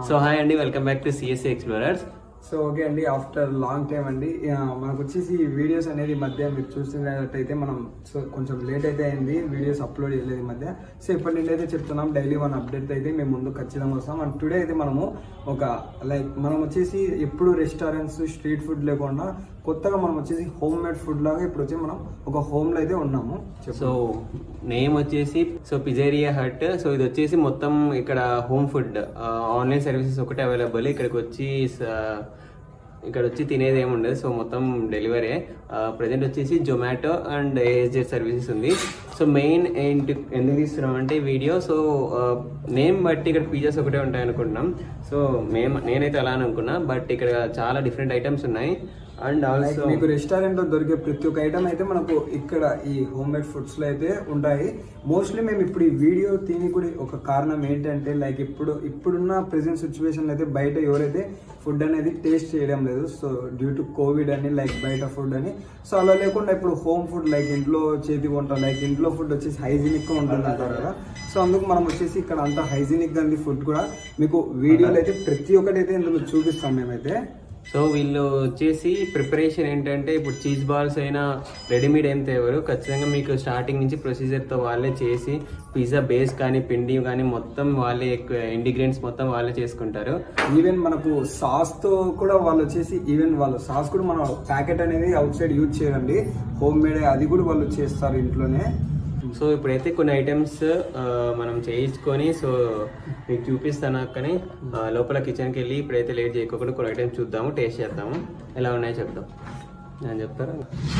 So hi అండి welcome back to CSC explorers so okay అండి after long time అండి ఆ, మనకు వచ్చేసి వీడియోస్ అనేది ఈ మధ్య మీరు చూస్తున్నట్టయితే మనం సో కొంచెం లేట్ అయితే అయింది వీడియోస్ అప్లోడ్ చేయలేదు ఈ మధ్య సో ఇప్పటి నుండి అయితే చెప్తున్నాం డైలీ వన్ అప్డేట్ అయితే మేము ముందు ఖచ్చితంగా వస్తాం అండ్ టుడే అయితే మనము ఒక లైక్ మనం వచ్చేసి ఎప్పుడు రెస్టారెంట్స్ స్ట్రీట్ ఫుడ్ లేకుండా కొత్తగా మనం వచ్చేసి హోమ్ మేడ్ ఫుడ్ లాగా ఇప్పుడు వచ్చి మనం ఒక హోమ్ లో అయితే ఉన్నాము చెప్పు. సో నేమ్ వచ్చేసి సో పిజేరియా హట్ సో ఇది వచ్చేసి మొత్తం ఇక్కడ హోమ్ ఫుడ్ ఆన్లైన్ సర్వీసెస్ ఒకటే అవైలబుల్ ఇక్కడికి వచ్చి స- ఇక్కడ వచ్చి తినేది ఏమి ఉండదు సో మొత్తం డెలివరీ ప్రజెంట్ వచ్చేసి జొమాటో అండ్ ఏఎస్జెడ్ సర్వీసెస్ ఉంది సో మెయిన్ ఏంటి ఎందుకు తీస్తున్నాం అంటే వీడియో సో నేమ్ బట్టి ఇక్కడ పిజ్జాస్ ఒకటే ఉంటాయి అనుకుంటున్నాం సో మేము నేనైతే అలా అనుకున్నా బట్ ఇక్కడ చాలా డిఫరెంట్ ఐటమ్స్ ఉన్నాయి అండ్ లైక్ ఆల్సో మీకు రెస్టారెంట్ లో దొరికే ప్రతి ఒక్క ఐటమ్ అయితే మనకు ఇక్కడ ఈ హోమ్ మేడ్ ఫుడ్స్ లో అయితే ఉంటాయి మోస్ట్లీ మేము ఇప్పుడు ఈ వీడియో తిని కూడా ఒక కారణం ఏంటంటే లైక్ ఇప్పుడు ఇప్పుడున్న ప్రెసెంట్ సిచ్యువేషన్ అయితే బయట ఎవరైతే ఫుడ్ అనేది టేస్ట్ చేయడం లేదు సో డ్యూ టు కోవిడ్ అని లైక్ బయట ఫుడ్ అని సో అలా లేకుండా ఇప్పుడు హోమ్ ఫుడ్ లైక్ ఇంట్లో చేతి వంట లైక్ ఇంట్లో ఫుడ్ వచ్చేసి హైజీనిక్ గా ఉంటుంది అంటారు కదా సో అందుకు మనం వచ్చేసి ఇక్కడ అంత హైజీనిక్ గా ఉంది ఫుడ్ కూడా మీకు వీడియోలో అయితే ప్రతి ఒక్కటి అయితే ఇందులో చూపిస్తాం మేమైతే సో వీళ్ళు వచ్చేసి ప్రిపరేషన్ ఏంటంటే ఇప్పుడు చీజ్ బాల్స్ అయినా రెడీమేడ్ ఏం తేవరు ఖచ్చితంగా మీకు స్టార్టింగ్ నుంచి ప్రొసీజర్తో వాళ్ళే చేసి పిజ్జా బేస్ కానీ పిండి కానీ మొత్తం వాళ్ళే ఇండిగ్రెంట్స్ మొత్తం వాళ్ళే చేసుకుంటారు ఈవెన్ మనకు సాస్ తో కూడా వాళ్ళు వచ్చేసి ఈవెన్ వాళ్ళు సాస్ కూడా మన ప్యాకెట్ అనేది అవుట్ సైడ్ యూజ్ చేయరండి హోమ్ మేడ్ అది కూడా వాళ్ళు చేస్తారు ఇంట్లోనే సో ఇప్పుడైతే కొన్ని ఐటమ్స్ మనం చేయించుకొని సో మీకు చూపిస్తాను కానీ ఆ, లోపల కిచెన్కి వెళ్ళి ఇప్పుడైతే లేట్ చేయకుండా కొన్ని ఐటమ్స్ చూద్దాము టేస్ట్ చేద్దాము ఎలా ఉన్నాయో చెప్దాం నేను చెప్తారా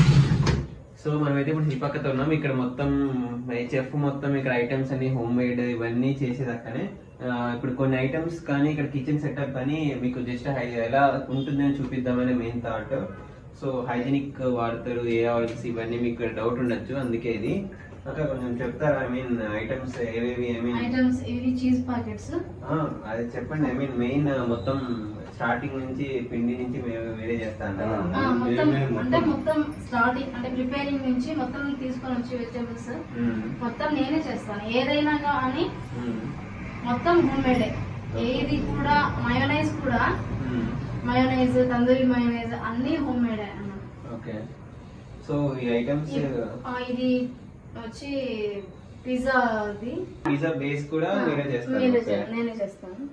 సో మనమైతే ఇప్పుడు ఈ పక్కతో ఉన్నాం ఇక్కడ మొత్తం చెఫ్ మొత్తం ఇక్కడ ఐటమ్స్ అన్ని హోమ్ మేడ్ ఇవన్నీ చేసేదక్కనే ఆ, ఇప్పుడు కొన్ని ఐటమ్స్ కానీ ఇక్కడ కిచెన్ సెటప్ కానీ మీకు జస్ట్ ఎలా ఉంటుందని చూపిద్దామని మెయిన్ థాట్ సో హైజీనిక్ వాడతారు ఏ ఆయిల్స్ ఇవన్నీ మీకు డౌట్ ఉండొచ్చు అందుకే ఇది అక్క కొంచెం చెప్తారా ఐ మీన్ ఐటమ్స్ ఏవేవి ఐ మీన్ ఐటమ్స్ ఇవి చీజ్ పాకెట్స్ అది చెప్పండి ఐ మీన్ మెయిన్ మొత్తం స్టార్టింగ్ నుంచి పిండి నుంచి మేము వేరే చేస్తాను మొత్తం అంటే మొత్తం స్టార్టింగ్ అంటే ప్రిపేరింగ్ నుంచి మొత్తం తీసుకొని వచ్చి వెజిటబుల్స్ మొత్తం నేనే చేస్తాను ఏదైనా కానీ మొత్తం హోమ్ మేడే ఏది కూడా మయోనైజ్ కూడా మయోనైజ్ తందూరి మయోనైజ్ అన్ని హోమ్ మేడే అన్నమాట ఓకే సో ఈ ఐటమ్స్ ఆ, ఇది వచ్చి పిజ్జా ఇది పిజ్జా బేస్ కూడా మీరే నేనే చేస్తారు చే- నేనే చేస్తాను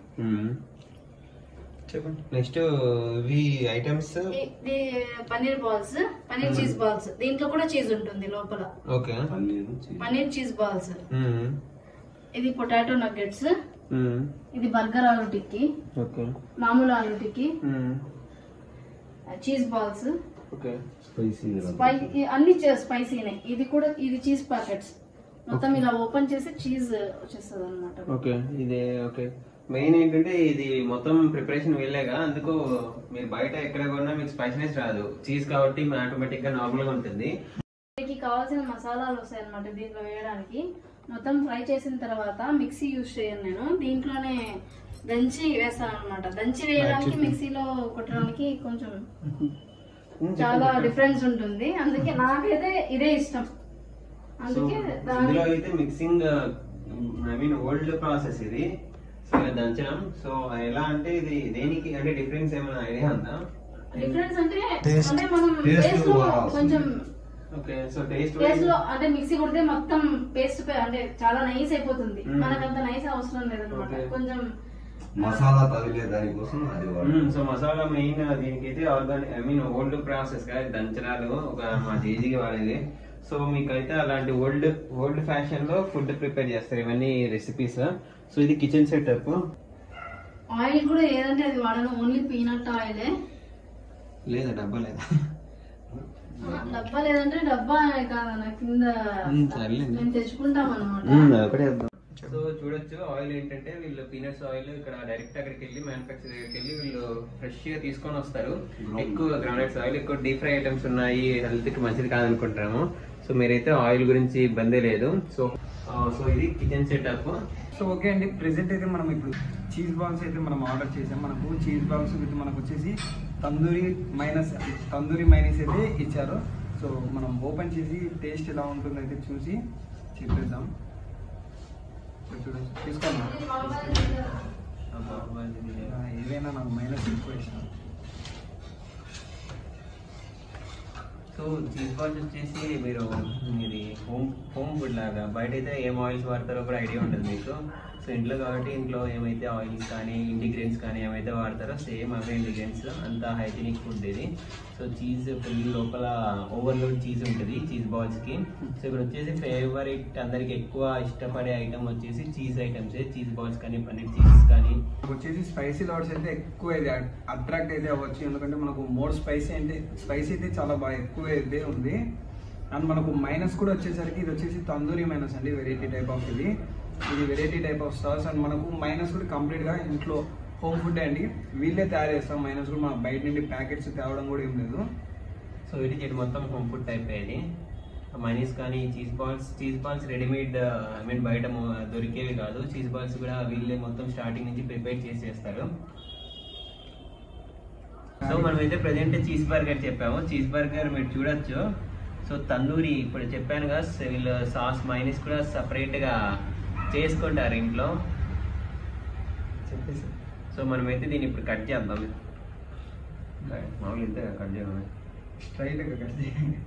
చెప్పండి నెక్స్ట్ ఇవి ఐటమ్స్ ఇది paneer balls paneer cheese balls దీంట్లో కూడా చీజ్ ఉంటుంది లోపల ఓకే పన్నీర్ చీజ్ బాల్స్ ఇది పొటాటో నగ్గెట్స్ ఇది బర్గర్ ఆలు టిక్కీ ఓకే మామూలు aloo tikki cheese balls okay spicy అన్ని స్పైసీనే ఇది కూడా ఇది చీజ్ ప్యాకెట్స్ మొత్తం ఇలా ఓపెన్ చేసి చీజ్ వచ్చేస్తుంది అనమాట ఓకే ఇదే ఓకే మెయిన్ ఏంటంటే ఇది మొత్తం ప్రిపరేషన్ వెళ్ళేగా అందుకు మీరు బయట ఎక్కడ కొన్నా మీకు స్పైసీనెస్ రాదు చీజ్ కాబట్టి ఆటోమేటిక్ గా నార్మల్ గా ఉంటుంది దీనికి కావాల్సిన మసాలాలు వస్తాయి అనమాట దీంట్లో వేయడానికి మొత్తం ఫ్రై చేసిన తర్వాత మిక్సీ యూజ్ చేయను నేను దీంట్లోనే దంచి వేస్తాను అనమాట దంచి వేయడానికి మిక్సీలో కొట్టడానికి కొంచెం చాలా డిఫరెన్స్ ఉంటుంది అందుకే నాకైతే ఇదే ఇష్టం సో అందుకే దాని ఇందులో అయితే mixing I mean old process ఇది సో ఇలా దంచడం సో ఎలా అంటే ఇది దేనికి అంటే డిఫరెన్స్ ఏమైనా ఐడియా ఉందా డిఫరెన్స్ అంటే అంటే మనం టేస్ట్ లో కొంచెం ఓకే సో టేస్ట్ టేస్ట్ లో అంటే మిక్సీ కొడితే మొత్తం పేస్ట్ అంటే చాలా నైస్ అయిపోతుంది మ్మ్. మనకంత నైస్ అవసరం లేదనమాట Okay. కొంచెం మసాలా తగిలే దానికోసం అది వాడు సో మసాలా మెయిన్ దీనికైతే organic I mean old process గా దంచడాలు ఒక మా జేజీకి వాడేది సో మీకైతే అలాంటి ఓల్డ్ ఓల్డ్ ఫ్యాషన్ లో ఫుడ్ ప్రిపేర్ చేస్తారు ఇవన్నీ రెసిపీస్ సో ఇది కిచెన్ సెటప్ ఆయిల్ కూడా ఏదంటే అది వాడను ఓన్లీ పీనట్ ఆయిలే లేదా డబ్బా లేదా డబ్బా లేదంటే డబ్బా కాదన్న కింద మ్మ్, సర్లేండి. మేము తెచ్చుకుంటాం అనమాట ఒకటే సో చూడొచ్చు ఆయిల్ ఏంటంటే వీళ్ళు పీనట్స్ ఆయిల్ ఇక్కడ డైరెక్ట్ అక్కడికి వెళ్ళి మ్యానుఫాక్చర్ దగ్గరికి వెళ్ళి వీళ్ళు ఫ్రెష్ గా తీసుకొని వస్తారు ఎక్కువ గ్రానైట్స్ ఆయిల్ ఎక్కువ డీప్ ఫ్రై ఐటమ్స్ ఉన్నాయి హెల్త్ కి మంచిది కాదనుకుంటాము సో మీరైతే ఆయిల్ గురించి ఇబ్బందే లేదు సో సో ఇది కిచెన్ సెటప్ సో ఓకే అండి ప్రెసెంట్ అయితే మనం ఇప్పుడు చీజ్ బాల్స్ అయితే మనం ఆర్డర్ చేసాం మనకు చీజ్ బాల్స్ విత్ మనకు వచ్చేసి తందూరి మైనస్ తందూరి మైనస్ అయితే ఇచ్చారు సో మనం ఓపెన్ చేసి టేస్ట్ ఎలా ఉంటుందో అయితే చూసి చెప్పేద్దాం ఇక్కడ చూడండి తీసుకోండి అబ్బా, మంచిది. ఏదైనా నాకు మైనస్ ఎక్కువ ఇష్టం సో చీజ్ బాల్స్ వచ్చేసి మీరు ఇది హోమ్ హోమ్ ఫుడ్ లాగా బయట అయితే ఏం ఆయిల్స్ వాడతారో కూడా ఐడియా ఉంటుంది మీకు సో ఇంట్లో కాబట్టి ఇంట్లో ఏమైతే ఆయిల్స్ కానీ ఇంటిగ్రెంట్స్ కానీ ఏమైతే వాడతారో సేమ్ అవే ఇంటిగ్రెంట్స్ అంత హైజీనిక్ ఫుడ్ ఇది సో చీజ్ ఫుల్ లోపల ఓవర్లోడ్ చీజ్ ఉంటుంది చీజ్ బాల్స్కి సో ఇప్పుడు వచ్చేసి ఫేవరెట్ అందరికి ఎక్కువ ఇష్టపడే ఐటమ్ వచ్చేసి చీజ్ ఐటమ్స్ చీజ్ బాల్స్ కానీ పన్నీర్ చీజ్ కానీ మనకు వచ్చేసి స్పైసీ లాడ్స్ అయితే ఎక్కువ ఇది అట్రాక్ట్ అయితే అవ్వచ్చు ఎందుకంటే మనకు మోర్ స్పైసీ అంటే స్పైసీ అయితే చాలా బాగా ఎక్కువ అయితే ఉంది అండ్ మనకు మైనస్ కూడా వచ్చేసరికి ఇది వచ్చేసి తందూరి మైనస్ అండి వెరైటీ టైప్ ఆఫ్ ఇది ఇది variety type of sauce and మనకు మైనస్ కూడా కంప్లీట్గా ఇంట్లో హోమ్ ఫుడ్ అండి వీళ్ళే తయారు చేస్తాం మైనస్ కూడా మనం బయట నుండి ప్యాకెట్స్ తేవడం కూడా ఏం లేదు సో ఇది చెట్టు మొత్తం హోమ్ ఫుడ్ టైప్ ఇది మైనీస్ కానీ cheese balls cheese balls readymade I mean బయట మొ- దొరికేవి కాదు చీజ్ బాల్స్ కూడా వీళ్ళే మొత్తం స్టార్టింగ్ నుంచి ప్రిపేర్ చేసి చేస్తారు సో మనమైతే ప్రజెంట్ చీజ్ బర్గర్ చెప్పాము చీజ్ బర్గర్ మీరు చూడొచ్చు సో తందూరి ఇప్పుడు చెప్పాను కదా సో వీళ్ళు సాస్ మైనీస్ కూడా సపరేట్గా చేసుకుంటారు ఇంట్లో చెప్పేసి సో మనమైతే దీన్ని ఇప్పుడు కట్ చేద్దాం మామూలు ఇంతే కట్ చేద్దాం స్ట్రైట్గా కట్ చేయండి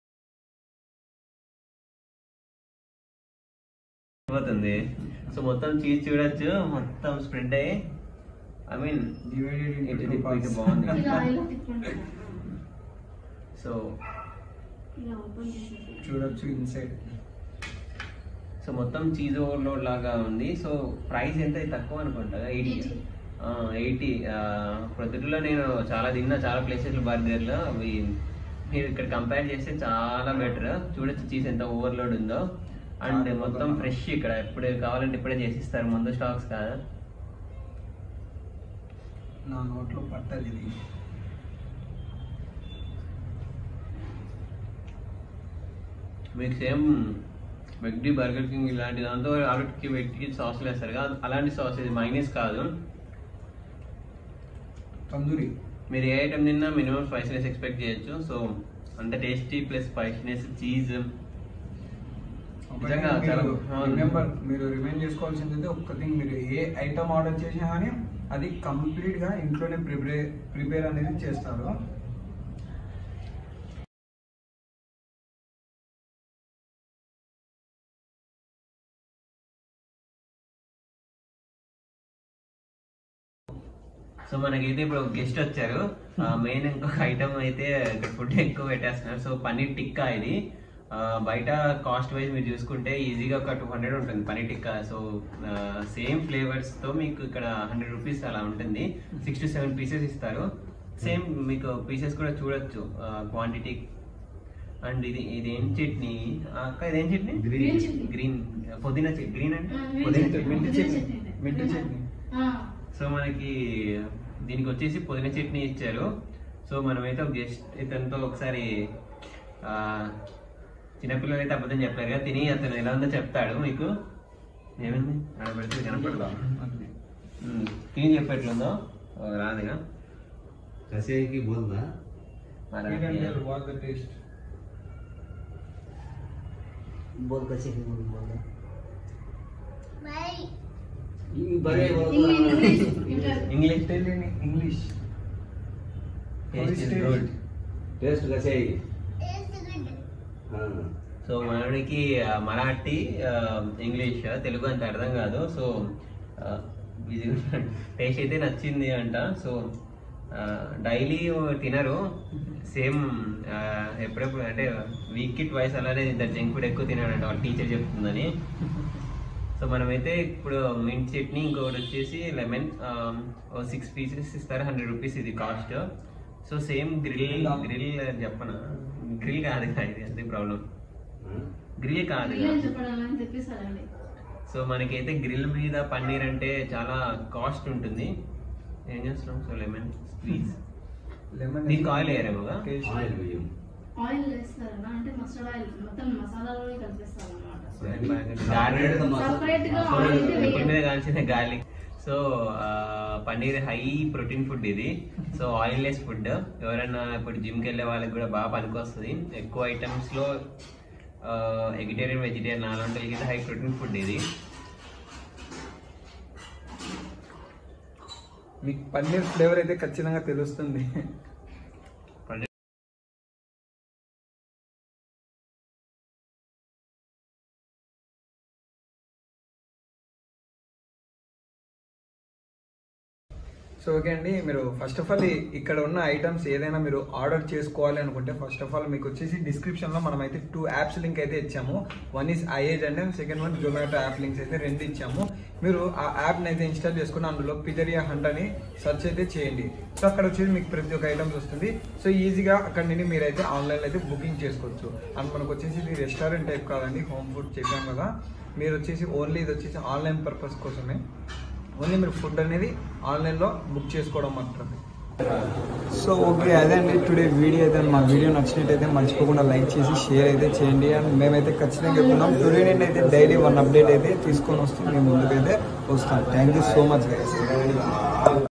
అయిపోతుంది సో మొత్తం చీజ్ చూడొచ్చు మొత్తం స్ప్రెడ్ అయ్యి ఐ మీన్ డివైడెడ్ ఇటు తిప్పు, ఇటు బాగుంది. ఇలా ఆయిల్లో తిప్పుకుంటాను సో ఇలా ఓపెన్ చేసేసి చూడొచ్చు ఇన్సైడ్ సో మొత్తం చీజ్ ఓవర్లోడ్ లాగా ఉంది సో ప్రైస్ ఎంత తక్కువ అనుకుంటా ఎయిటీ 80. ఎయిటీ ప్రొద్దుట్లో నేను చాలా తిన్నా చాలా ప్లేసెస్లో బర్గర్లో అవి మీరు ఇక్కడ కంపేర్ చేస్తే చాలా బెటర్ చూడొచ్చు చీజ్ ఎంత ఓవర్లోడ్ ఉందో అండ్ మొత్తం ఫ్రెష్ ఇక్కడ ఎప్పుడు కావాలంటే ఇప్పుడే చేసిస్తారు ముందు స్టాక్స్ కాదా నా నోట్లో పట్టదు ఇది మీకు సేమ్ మెక్డీ బర్గర్ కింగ్ ఇలాంటి దాంతో ఆవిడకి వెక్కి సాస్లు వేస్తారు కదా అలాంటి సాస్ ఇది మైనస్ కాదు తందూరి మీరు ఏ ఐటమ్ తిన్నా మినిమం స్పైసీనెస్ ఎక్స్పెక్ట్ చేయొచ్చు సో అంత టేస్టీ ప్లస్ స్పైసీనెస్ చీజ్ నిజంగా చాలా అవును. రిమెంబర్ మీరు రిమైండ్ చేసుకోవాల్సింది అయితే ఒక్క థింగ్ మీరు ఏ ఐటమ్ ఆర్డర్ చేసినా కానీ అది కంప్లీట్ గా ఇంట్లోనే ప్రిపేర్ ప్రిపేర్ అనేది చేస్తారు సో మనకైతే ఇప్పుడు గెస్ట్ వచ్చారు మెయిన్ ఇంకొక ఐటమ్ అయితే ఫుడ్ ఎక్కువ పెట్టేస్తున్నారు సో పన్నీర్ టిక్కా ఇది ఆ, బయట కాస్ట్ వైజ్ మీరు చూసుకుంటే ఈజీగా ఒక టూ హండ్రెడ్ ఉంటుంది paneer tikka so same flavours తో మీకు ఇక్కడ హండ్రెడ్ రూపీస్ అలా ఉంటుంది సిక్స్ టు సెవెన్ పీసెస్ ఇస్తారు సేమ్ మీకు పీసెస్ కూడా చూడొచ్చు క్వాంటిటీ అండ్ ఇది ఇదేం చట్నీ ఆ, అక్క ఇదేం చట్నీ Green chutney. గ్రీన్ పుదీనా చట్నీ గ్రీన్ అంటే ఆ, green పుదీనా chutney. మింట్ పుదీనా చట్నీ చట్నీ. మింట్ చట్నీ ఆ, సో మనకి దీనికి వచ్చేసి పుదీనా చట్నీ ఇచ్చారు సో మనమైతే ఒక గెస్ట్ ఇతనితో ఒకసారి ఆ, చిన్నపిల్లలు అయితే అబద్ధం చెప్పారు కదా తిని అతను ఎలా ఉందో చెప్తాడు మీకు ఏమైంది ఆడ పెడితే కనపడదా ఉమ్, తిని చెప్పేట్లుందో ఓ, రాదుగా कैसे है कि बोल रहा మరి వాట్ ద టేస్ట్ बोल कैसे ही बोल बोल ये बड़े English inter English tell in English taste is taste? Good taste कैसे है हाँ సో మనకి ఆ, మరాఠీ ఆ, ఇంగ్లీష్ తెలుగు అంత అర్థం కాదు సో ఆ, ఇది టేస్ట్ అయితే నచ్చింది అంట సో డైలీ తినరు సేమ్ ఎప్పుడెప్పుడు అంటే వీక్కి ట్వైస్ అలానే తింటారు జంక్ ఫుడ్ ఎక్కువ తినాడంట వాళ్ళ టీచర్ చెప్తుందని సో మనమైతే ఇప్పుడు మింట్ చట్నీ ఇంకొకటి వచ్చేసి లెమన్ సిక్స్ పీసెస్ ఇస్తారు హండ్రెడ్ రూపీస్ ఇది cost so same grill grill చెప్పనా గ్రిల్ కాదు కదా ఇది అదే ప్రాబ్లం हाँ? గ్రిల్ కాదు బిర్యానీ చెప్పడానికి తెప్పిస్తారండి సో మనకైతే గ్రిల్ మీద పన్నీర్ అంటే చాలా కాస్ట్ ఉంటుంది ఏం చేస్తాం సో లెమన్ ప్లీజ్ లెమన్ దీనికి ఆయిల్ వేయరేమోగా ऑयल भी है। ఆయిల్ వేస్తారా అంటే మస్టర్డ్ ఆయిల్ మొత్తం మసాలాలోనే కలిపిస్తారు అనమాట Separate గా మసాలా- Separate గా సో ఆయిల్ అయితే ఉప్పు మీద వేయరు. కాల్చిన గార్లిక్ సో ఆ, పన్నీర్ హై ప్రోటీన్ ఫుడ్ ఇది సో ఆయిల్ లెస్ ఫుడ్ ఎవరైనా ఇప్పుడు జిమ్కి వెళ్ళే వాళ్ళకి కూడా బాగా పనికొస్తుంది ఎక్కువ ఐటమ్స్ లో వెజిటేరియన్ వెజిటేరియన్ అలాంటి వాళ్ళకి హై ప్రోటీన్ ఫుడ్ ఇది మీకు పన్నీర్ ఫ్లేవర్ అయితే ఖచ్చితంగా తెలుస్తుంది సో ఓకే అండి మీరు ఫస్ట్ ఆఫ్ ఆల్ ఇక్కడ ఉన్న ఐటమ్స్ ఏదైనా మీరు ఆర్డర్ చేసుకోవాలి అనుకుంటే ఫస్ట్ ఆఫ్ ఆల్ మీకు వచ్చేసి డిస్క్రిప్షన్లో మనం అయితే టూ యాప్స్ లింక్ అయితే ఇచ్చాము వన్ ఈస్ ఐఏజ్ and second one Zomato app links అయితే రెండు ఇచ్చాము మీరు ఆ యాప్ని అయితే ఇన్స్టాల్ చేసుకుని అందులో పిజరియా హంట్ అని సెర్చ్ అయితే చేయండి సో అక్కడ వచ్చేసి మీకు ప్రతి ఒక్క ఐటమ్స్ వస్తుంది సో ఈజీగా అక్కడ నుండి మీరైతే ఆన్లైన్లో అయితే బుకింగ్ చేసుకోవచ్చు అండ్ మనకు వచ్చేసి ఇది రెస్టారెంట్ టైప్ కాదండి హోమ్ ఫుడ్ చెప్పాం కదా మీరు వచ్చేసి ఓన్లీ ఇది వచ్చేసి ఆన్లైన్ పర్పస్ కోసమే ఓన్లీ మీరు ఫుడ్ అనేది ఆన్లైన్లో బుక్ చేసుకోవడం మాత్రమే సో ఓకే అదే అండి టుడే వీడియో అయితే మా వీడియో నచ్చినట్టయితే మర్చిపోకుండా లైక్ చేసి షేర్ అయితే చేయండి అండ్ మేమైతే ఖచ్చితంగా చెప్తున్నాం టుడే నేను అయితే డైలీ వన్ అప్డేట్ అయితే తీసుకొని వస్తాం మేము ముందుకైతే వస్తాం thank you so much guys